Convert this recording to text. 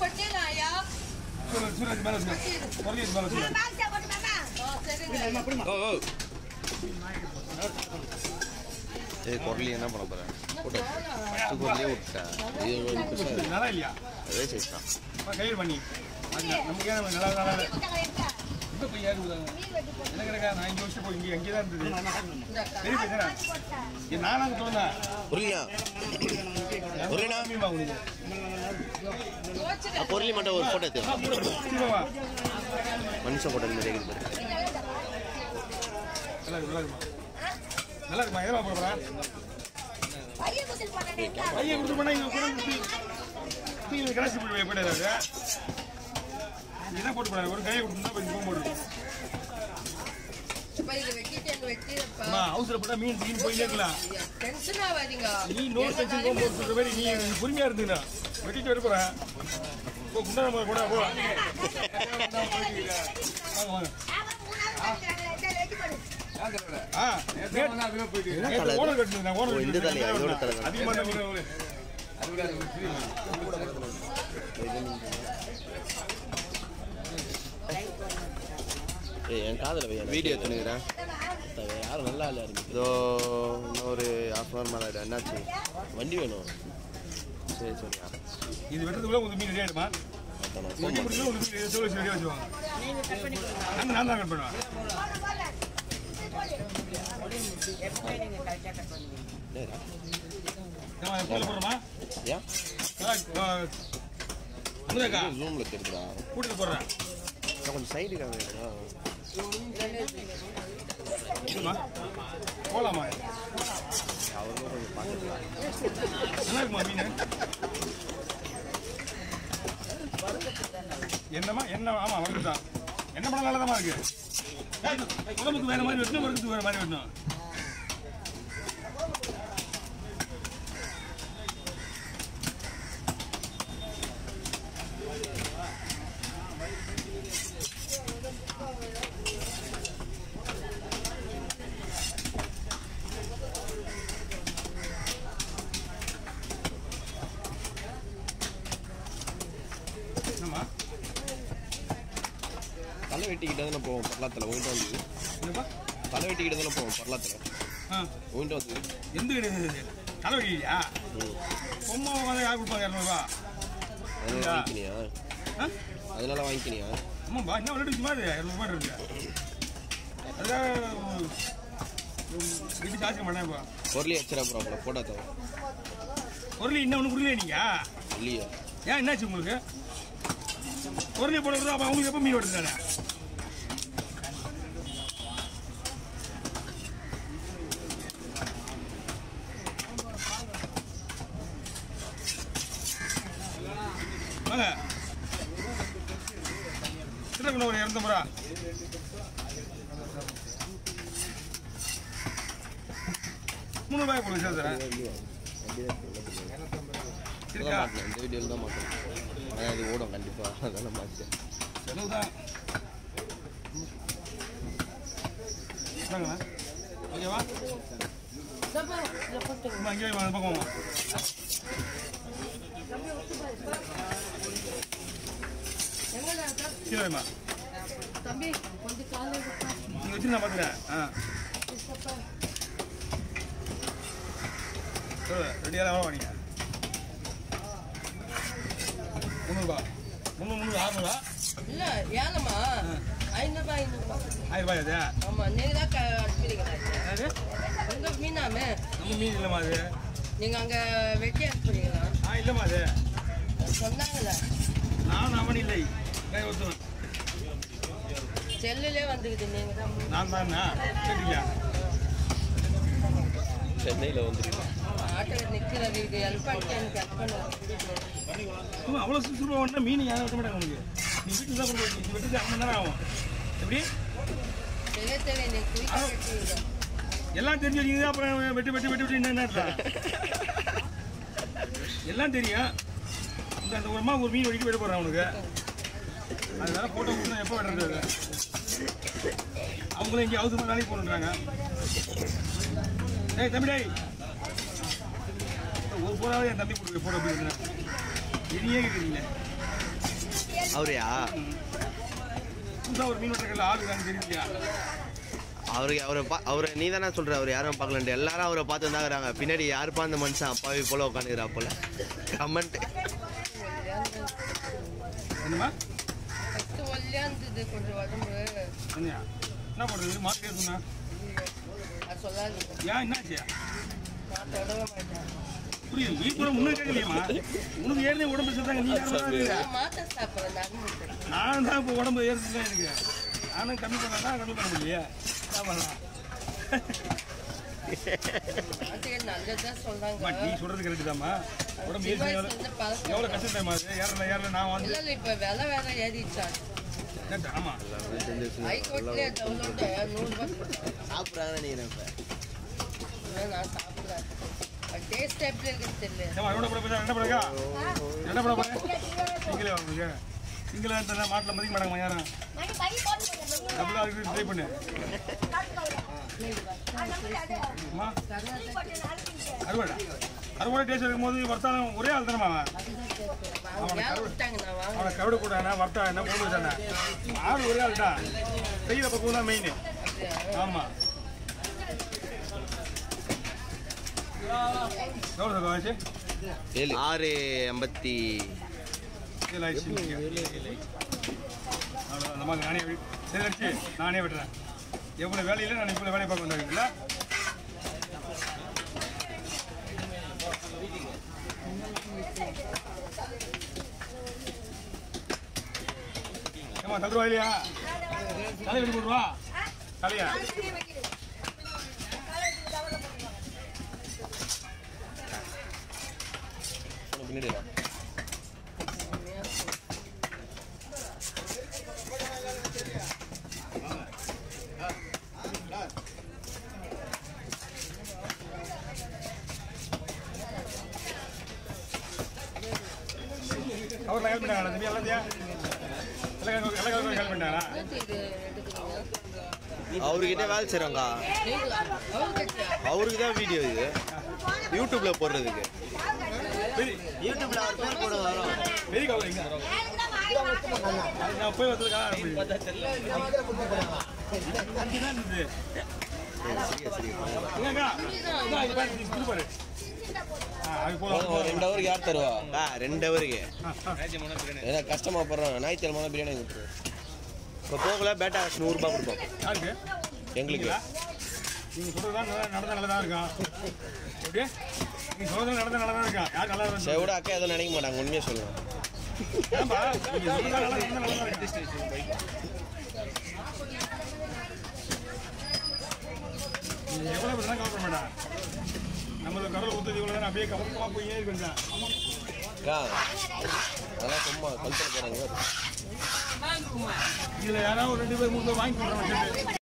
கொட்டிடலாம்யா சூரஜ் சூரஜ் மேலே வச்சுக்கோ பொருளி மேலே வச்சுக்கோ ஆ சரிங்க ஓ ஓ ஏய் குரலி என்ன பண்ண போற போட்டு பத்து குரலியே விட்டேன் இது ஒரு பெருசா இருக்கு. நல்லா இல்லையா அதே சைஸ் தான் அம்மா, கையில் பண்ணி அது நமக்கு ஏன் நல்லா நல்லா இப்போ போய் யாரு விடுறாங்க? என்ன கிடக்கா நான் இங்கே வச்சு போய் இங்கே அங்கே தான் இருந்தது சரி பேசுறா இது நானாக சொன்னேன் குரலியா குரலினா மீமா உங்களுக்கு யோசிச்சுட்டு பொருளி மட்டும் ஒரு ஃபோட்டோ எடுத்து சீமாவா மனுஷன் ஃபோட்டோ மாதிரி இருக்குது பாரு. நல்லா இருக்கு நல்லா இருக்குமா நல்லா இருக்குமா எதமா போட போகிறேன் ஐயா கொடுத்து போனால் இங்கே கூட நீங்கள் கிளாஸ் போய் போயிடாது என்ன போட்டு போடாது ஒரு கையை கொடுத்துருந்தா கொஞ்சம் போக போட்டு இப்ப இது வெட்டிட்டு வெட்டிப்பா அம்மா அவசரப்பட்டா மீன் மீன் போயிட்டே இருக்கலாம் டென்ஷனா வரீங்க நீ நோ டென்ஷன் போக போட்டு சொல்ற மாதிரி நீ நீ பொறுமையா இருந்தீங்கன்னா வெட்டிட்டு வர போறேன் போ குண்டா நம்ம கூட போ வாங்க வாங்க ஆ நேத்து ஓனர் கட்டுனது நான் ஓனர் ஓ, இந்த தலையா? இதோட தலை தானா? அதிகமா தான் மீன் ஏய் என் காதில் வை வீடியோ எடுத்துனுக்குறேன் யாரும் நல்லா இல்லை இதோ இன்னும் ஒரு ஹாஃப் அன் ஹவர் மேலே என்னாச்சு வண்டி வேணும் சரி சரியா இது வெட்டுறதுக்குள்ள உங்களுக்கு மீன் ரெடி ஆயிடுமா அதான் நான் வெட்டி ஃபோன் முடிச்சு உங்களுக்கு மீன் எவ்வளோ ரெடியாக வச்சுவாங்க நான் நான் தான் கட் பண்ணுவேன் டேய், நம்ம எப்போது போடுறோமா ஏன் அமுதாக்கா ஜூமில் தெரியுதுடா கூட்டிட்டு போடுறேன் நான் கொஞ்சம் சைடு காமிக்கிறேன் இல்லைம்மா போகலாமா அவரும் கொஞ்சம் பார்த்துக்கலாம் நல்லா இருக்குமா மீன் என்னம்மா என்ன ஆமா வறுத்து தான் என்ன பண்ண நல்லதாமா இருக்கு உடம்புக்கு வேற மாதிரி வெட்டணும் வறுத்துக்கு வேற மாதிரி வெட்டணும் என்னம்மா தலை வெட்டிக்கிட்டே தானே போவோம் பர்லாத்தில் உங்கள்கிட்ட வந்து என்னப்பா தலை வெட்டிக்கிட்டே தானே போவோம் பர்லாத்தில் ஆ உங்கள்கிட்ட வந்து எந்த கிடையாது இது தலைவலியா ம் பொம்மை உட்காந்து யார் கொடுப்பாங்க இரநூறுவா அதனால வாங்கிக்கினியா ஆ அதனால வாங்கிக்கினியா ஆமாம்பா என்ன விளையாட்டு மாதிரி இரநூறுபா இருக்கு அதுக்காக வீட்டு சார்ஜ் பண்ணேன்ப்பா பொருளி வச்சிடா ப்ராப்ளம் போட்டா தவிர பொருள் இன்னும் ஒன்று கொடுக்கல நீங்க இல்லையா ஏன் என்னாச்சு உங்களுக்கு பொருளை போட விடுறோம் அப்போ அவங்களுக்கு எப்போ மீன் எடுத்துட்டாங்க வாங்க சின்ன ஒரு இரநூத்தம்பது ரூபா முந்நூறுபாய் கொடுங்க சார் தரேன் இருக்கா மாட்டேன் இந்த வீடியோவில் தான் மாட்டேன் ஆனால் அது ஓடும் கண்டிப்பாக அதெல்லாம் மாட்டேன் செலவுதான் வாங்கண்ணா ஓகேவா அம்மா, இங்கே வாங்க, அந்த பக்கம் வாங்க. கீழே வைம்மா. தம்பி கொஞ்சம் காலை நீங்க வச்சு நான் பார்த்துக்கிறேன் ஆ சொல்லு ரெடியாக எவ்வளோ வாங்க முந்நூறுபா முந்நூறு முந்நூறு ஆறுநூறா இல்ல ஏனம்மா ஐநூறுபா ஐநூறுபா ஆயிரம் ரூபாய் அது ஆமா நீங்க தான் க- அனுப்புறீங்களா அது உங்க மீனாமே நம்ம மீன் இல்லைம்மா அது நீங்க அங்க வெட்டி அனுப்புறீங்களா ஆ இல்லைம்மா அது சொன்னாங்கல்ல நான் அவன் இல்லை கை ஒருத்தவன் செல்லுலே வந்துக்குது நீங்க தான் நான் தான் கேட்டீங்களா சென்னையில் வந்துருக்கு ஆட்டோவில் நிற்கிறது இது ஹெல்ப் பண்ணிட்டு எனக்கு ஹெல்ப் பண்ணுவாங்க சும்மா அவ்வளோ சுறுசுறுப்பாக வந்தால் மீன் யாரும் வெட்ட மாட்டாங்க உனக்கு நீ வீட்டுக்கு தான் கொண்டு போய் நீ வெட்டுக்கு அரை மணி நேரம் ஆகும் எப்படி தெரிய தெரிய நீங்க குயிக்காக வெட்டுவீங்க எல்லாம் தெரிஞ்சு வச்சுக்கிது அப்புறம் வெட்டி வெட்டி வெட்டி வெட்டி என்ன என்ன அர்த்தம்? எல்லாம் தெரியும் இந்த அந்த ஒரு அம்மா ஒரு மீன் வெடிக்க வெட்ட போகிறேன் அவனுக்கு அதனால ஃபோட்டோ கொடுத்தா எப்போ வெட்டுறது அது? அவங்களும் இங்கே அவசரமாக வேலைக்கு போகணுன்றாங்க டேய் தம்பி டேய் ஒரு போனாலும் என் தம்பி கொடுக்குற ஃபோட்டோ எப்படி இருக்குன்னு இனியே கேட்குறீங்களே அவரையா புதுசாக ஒரு மீன் வெட்டுறதுல ஆள் இருக்கான்னு தெரியலையா அவருக்கு அவரை பா அவரை நீ தானே சொல்ற அவர் யாரும் பார்க்கலன்ட்டு எல்லாரும் அவரை பார்த்து வந்தாங்கிறாங்க பின்னாடி யாருப்பா அந்த மனுஷன் அப்பாவி போல உட்காந்துக்கிறா போல கமெண்ட் என்னம்மா ஃபஸ்ட்டு ஒல்லியா இருந்தது கொஞ்சம் உடம்பு என்னையா என்ன பண்ணுறது மாற்றி சொன்னா அது சொல்லாதீங்க ஏன் என்னாச்சு நான் தொடவே மாட்டேன் புரியுது நீ கூட முன்னே கேட்கலையம்மா உனக்கு ஏற்கனவே உடம்பு சேர்த்தாங்க நீ யாரும் வராதீங்க. நான் மாத்திரை சாப்பிட்றேன் நரம்பு நான் தான் இப்போ உடம்பு ஏறிட்டு தான் எனக்கு நானும் கம்மி பண்ணா கம்மி பண்ண முடியலையே என்ன பண்ணலாம் அது நல்லதா அம்மா, சொல்றாங்க நீ சொல்றது கரெக்டு தான்மா உடம்பு சின்ன ஏறி வயசுல இருந்து பழக்கம் எவ்வளோ கஷ்டம் அது ஏறல ஏறல நான் வந்து இல்ல இல்ல இப்ப விலை வேற ஏறிடுச்சா கேட்டேன், ஆமா ஹைகோர்ட்லயே டவுன்லோட் நூறு ரூபாய் கொடுத்தாங்க. சாப்பிட்றாங்கன்னு நினைக்கிறேன் ஆனா நான் சாப்பிடுறேன் டேஸ்ட் எப்படி இருக்குன்னு தெரியல ஏமா என்ன பண்ண போறா என்ன பண்ணுறா என்ன பண்ண போறேன் சிங்கிளே வாங்க சிங்கிளாக இருந்தால் மாட்டில் மதிக்க மாட்டாங்க யாரும் டபுளாக இருக்கு ட்ரை பண்ணு அம்மா அறுவடை அறுவடை டேஸ்ட் இருக்கும்போது வர்த்தானம் ஒரே ஆள் தானே அவன் அவங்க ஏன் விட்டாங்க நான் வாங்க அவனை கருடு கூட்டான வர்த்தா என்ன கொண்டு வச்சானே ஆள் ஒரே ஆள் தான் செய்கிற பக்கம் தான் மெயின் ஆமாம் எவ்வளோ சார் ஆச்சு ஏழு ஆறு எண்பத்தி ஏழு ஆயிடுச்சு அவ்வளோ அந்த மாதிரி நானே வெடி- சரி அடிச்சு நானே விட்டுறேன் எவ்வளோ வேலையில் நான் இவ்வளோ வேலையை பார்க்க வந்தாருங்களா ஏமா தந்துருவா இல்லையா தலை வெடி போடுவா தலையா பின்னாடி வா. அவர் ஹெல்ப் பண்ணாங்களா தம்பி எல்லாத்தையும் எல்லாம் எல்லா கலக்கும் ஹெல்ப் பண்ணாங்களா என்னது இது எடுக்கிறீங்க அவர்கிட்ட வேலை செய்கிறோங்க நீங்களா அவர்கிட்ட அவருக்கு தான் வீடியோ இது யூடியூப்ல போடுறதுக்கு பெரிய யூடியூப்ல அவர் பேர் போட வரும் பெரிய கவர் எங்க அது நான் போய் வந்ததுக்கா அங்கதான் இருந்தது சரியா சரியா எங்கக்கா இந்தா, இது பாரு, இது இது பாரு ஆ, அது போதும் ஒரு ரெண்டு ஹவருக்கு யார் தருவா ஆ ரெண்டு ஹவருக்கு ஆ, ஆ. ஏன்னா கஷ்டமா போடுறோம் ஞாயிற்றுக்கிழமை பிரியாணி கொடுத்துரு இப்போ போகல பேட்டா நூறுரூபா கொடுப்போம் யாருக்கு எங்களுக்கு நீங்க சொல்றது தான் நல்லா நடந்தா நல்லா தான் இருக்கும் ஓகே நீங்க சொல்றது நடந்தா நல்லா தான் இருக்கும் யார் நல்லா சரி விட அக்கா எதுவும் நினைக்க மாட்டாங்க உண்மையாக சொல்லுவேன் ஏன்பா நீங்க சொல்றது நல்லா நடந்தா நல்லா தான் இருக்கும் நீங்க எவ்வளவு பேர் தான் கவர் பண்ண மாட்டா நம்மளுக்கு கடவுள் கொடுத்தது இவ்வளவு தான் அப்படியே கவனமா போய் ஏறி கொஞ்சம் அக்கா அதெல்லாம் சும்மா கழுத்தில் போகிறாங்க இதுல யாராவது ஒரு ரெண்டு பேர் மூணு பேர் வாங்கி கொடுறாங்க